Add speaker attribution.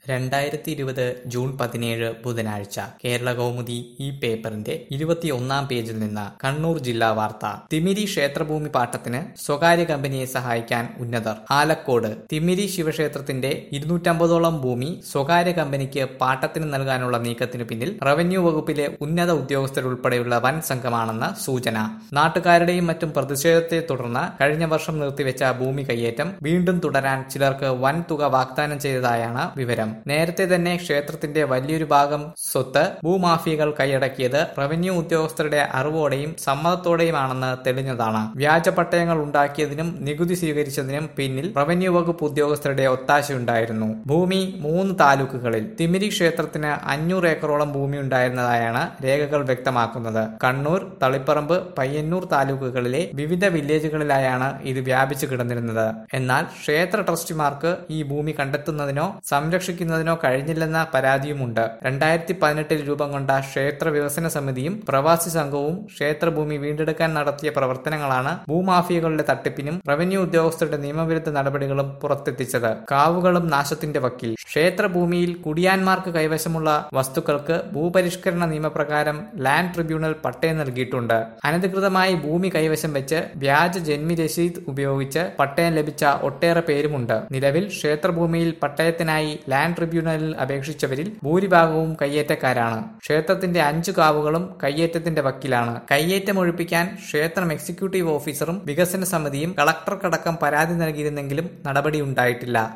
Speaker 1: രണ്ടായിരത്തി ഇരുപത് ജൂൺ പതിനേഴ് ബുധനാഴ്ച കേരള കൗമുദി ഈ പേപ്പറിന്റെ ഇരുപത്തിയൊന്നാം പേജിൽ നിന്ന് കണ്ണൂർ ജില്ലാ വാർത്ത തിമിരി ക്ഷേത്രഭൂമി പാട്ടത്തിന് സ്വകാര്യ കമ്പനിയെ സഹായിക്കാൻ ഉന്നതർ ആലക്കോട് തിമിരി ശിവക്ഷേത്രത്തിന്റെ ഇരുന്നൂറ്റമ്പതോളം ഭൂമി സ്വകാര്യ കമ്പനിക്ക് പാട്ടത്തിന് നൽകാനുള്ള നീക്കത്തിനു പിന്നിൽ റവന്യൂ വകുപ്പിലെ ഉന്നത ഉദ്യോഗസ്ഥരുൾപ്പെടെയുള്ള വൻ സംഘമാണെന്ന് സൂചന നാട്ടുകാരുടെയും മറ്റും പ്രതിഷേധത്തെ തുടർന്ന് കഴിഞ്ഞ വർഷം നിർത്തിവെച്ച ഭൂമി കയ്യേറ്റം വീണ്ടും തുടരാൻ ചിലർക്ക് വൻ തുക വാഗ്ദാനം ചെയ്തതായാണ് വിവരം നേരത്തെ തന്നെ ക്ഷേത്രത്തിന്റെ വലിയൊരു ഭാഗം സ്വത്ത് ഭൂമാഫിയകൾ കൈയടക്കിയത് റവന്യൂ ഉദ്യോഗസ്ഥരുടെ അറിവോടെയും സമ്മതത്തോടെയുമാണെന്ന് തെളിഞ്ഞതാണ് വ്യാജ പട്ടയങ്ങൾ ഉണ്ടാക്കിയതിനും നികുതി സ്വീകരിച്ചതിനും പിന്നിൽ റവന്യൂ വകുപ്പ് ഉദ്യോഗസ്ഥരുടെ ഒത്താശയുണ്ടായിരുന്നു ഭൂമി മൂന്ന് താലൂക്കുകളിൽ തിമിരി ക്ഷേത്രത്തിന് അഞ്ഞൂറ് ഏക്കറോളം ഭൂമി ഉണ്ടായിരുന്നതായാണ് രേഖകൾ വ്യക്തമാക്കുന്നത് കണ്ണൂർ തളിപ്പറമ്പ് പയ്യന്നൂർ താലൂക്കുകളിലെ വിവിധ വില്ലേജുകളിലായാണ് ഇത് വ്യാപിച്ചു കിടന്നിരുന്നത് എന്നാൽ ക്ഷേത്ര ട്രസ്റ്റിമാർക്ക് ഈ ഭൂമി കണ്ടെത്തുന്നതിനോ സംരക്ഷിക്കുന്നതിനോ കഴിഞ്ഞില്ലെന്ന പരാതിയുമുണ്ട് രണ്ടായിരത്തി പതിനെട്ടിൽ രൂപം കൊണ്ട ക്ഷേത്ര വികസന സമിതിയും പ്രവാസി സംഘവും ക്ഷേത്രഭൂമി വീണ്ടെടുക്കാൻ നടത്തിയ പ്രവർത്തനങ്ങളാണ് ഭൂമാഫിയകളുടെ തട്ടിപ്പിനും റവന്യൂ ഉദ്യോഗസ്ഥരുടെ നിയമവിരുദ്ധ നടപടികളും പുറത്തെത്തിച്ചത് കാവുകളും നാശത്തിന്റെ വക്കിൽ ക്ഷേത്രഭൂമിയിൽ കുടിയാന്മാർക്ക് കൈവശമുള്ള വസ്തുക്കൾക്ക് ഭൂപരിഷ്കരണ നിയമപ്രകാരം ലാൻഡ് ട്രിബ്യൂണൽ പട്ടയം നൽകിയിട്ടുണ്ട് അനധികൃതമായി ഭൂമി കൈവശം വെച്ച് വ്യാജ ജന്മി രസീത് ഉപയോഗിച്ച് പട്ടയം ലഭിച്ച ഒട്ടേറെ പേരുമുണ്ട് നിലവിൽ ക്ഷേത്രഭൂമിയിൽ പട്ടയത്തിനായി ലാൻഡ് ട്രിബ്യൂണലിൽ അപേക്ഷിച്ചവരിൽ ഭൂരിഭാഗവും കയ്യേറ്റക്കാരാണ് ക്ഷേത്രത്തിന്റെ അഞ്ചു കാവുകളും കയ്യേറ്റത്തിന്റെ വക്കിലാണ് കയ്യേറ്റം ഒഴിപ്പിക്കാൻ ക്ഷേത്രം എക്സിക്യൂട്ടീവ് ഓഫീസറും വികസന സമിതിയും കളക്ടർക്കടക്കം പരാതി നൽകിയിരുന്നെങ്കിലും നടപടിയുണ്ടായിട്ടില്ല